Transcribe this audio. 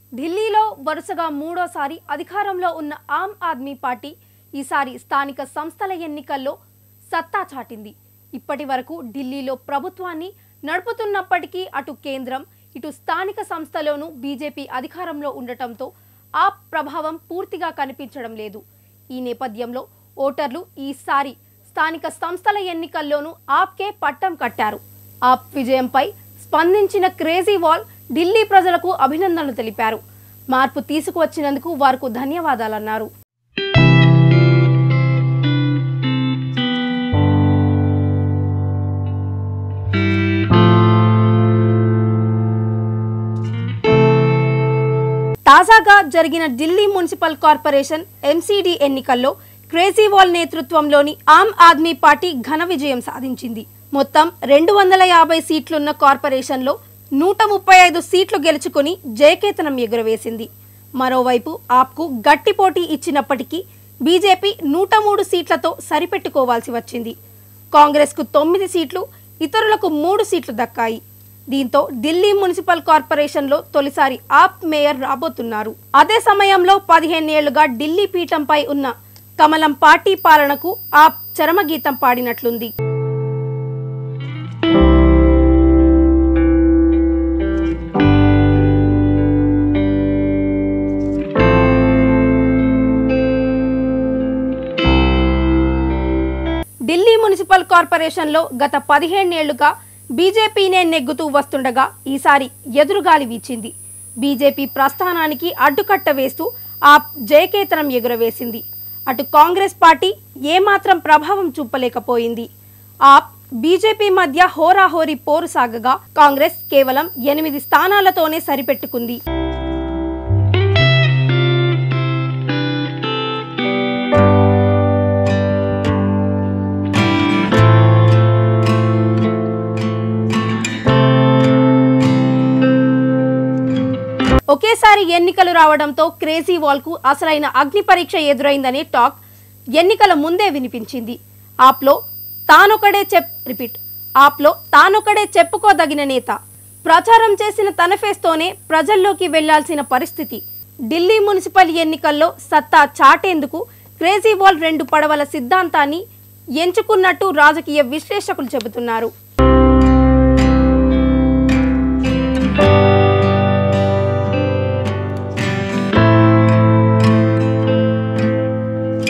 ఢిల్లీలో వరుసగా మూడోసారి అధికారంలో ఉన్న ఆమ్ ఆద్మీ పార్టీ ఈసారి స్థానిక సంస్థల ఎన్నికల్లో సత్తా చాటింది ఇప్పటి వరకు ఢిల్లీలో ప్రభుత్వాన్ని నడుపుతున్నప్పటికీ అటు కేంద్రం ఇటు స్థానిక సంస్థలోనూ బీజేపీ అధికారంలో ఉండటంతో ఆ ప్రభావం పూర్తిగా కనిపించడం లేదు ఈ నేపథ్యంలో ఓటర్లు ఈసారి స్థానిక సంస్థల ఎన్నికల్లోనూ ఆప్కే పట్టం కట్టారు ఆప్ విజయంపై స్పందించిన క్రేజీ వాల్ ఢిల్లీ ప్రజలకు అభినందనలు తెలిపారు మార్పు తీసుకువచ్చినందుకు వారికి ధన్యవాదాలన్నారు తాజాగా జరిగిన ఢిల్లీ మున్సిపల్ కార్పొరేషన్ ఎంసీడీ ఎన్నికల్లో క్రేజీవాల్ నేతృత్వంలోని ఆమ్ ఆద్మీ పార్టీ ఘన విజయం సాధించింది మొత్తం రెండు వందల యాభై సీట్లున్న కార్పొరేషన్లో నూట ముప్పై ఐదు సీట్లు గెలుచుకుని జయకేతనం ఎగురవేసింది మరోవైపు ఆప్కు గట్టి పోటీ ఇచ్చినప్పటికీ బీజేపీ నూట మూడు సీట్లతో సరిపెట్టుకోవాల్సి వచ్చింది కాంగ్రెస్కు తొమ్మిది సీట్లు ఇతరులకు మూడు సీట్లు దక్కాయి దీంతో ఢిల్లీ మున్సిపల్ కార్పొరేషన్లో తొలిసారి ఆప్ మేయర్ రాబోతున్నారు అదే సమయంలో పదిహేనేళ్లుగా ఢిల్లీ పీఠంపై ఉన్న కమలం పార్టీ పాలనకు ఆప్ చరమగీతం పాడినట్లుంది ఢిల్లీ మున్సిపల్ కార్పొరేషన్లో గత పదిహేనేళ్లుగా బీజేపీనే నెగ్గుతూ వస్తుండగా ఈసారి ఎదురుగాలి వీచింది బీజేపీ ప్రస్థానానికి అడ్డుకట్ట వేస్తూ ఆ జయకేతనం ఎగురవేసింది అటు కాంగ్రెస్ పార్టీ ఏమాత్రం ప్రభావం చూపలేకపోయింది ఆప్ బీజేపీ మధ్య హోరాహోరీ పోరు సాగగా కాంగ్రెస్ కేవలం ఎనిమిది స్థానాలతోనే సరిపెట్టుకుంది ఒకేసారి ఎన్నికలు రావడంతో క్రేజీ వాల్కు అసలైన అగ్ని పరీక్ష ఎదురైందనే టాక్ ఎన్నికల ముందే వినిపించింది ఆప్లో తానొకడే చెప్ రిపీట్ ఆప్లో తానొకడే చెప్పుకోదగిన నేత ప్రచారం చేసిన తన ఫేస్తోనే ప్రజల్లోకి వెళ్లాల్సిన పరిస్థితి ఢిల్లీ మున్సిపల్ ఎన్నికల్లో సత్తా చాటేందుకు క్రేజీ వాల్ రెండు పడవల సిద్ధాంతాన్ని ఎంచుకున్నట్టు రాజకీయ విశ్లేషకులు చెబుతున్నారు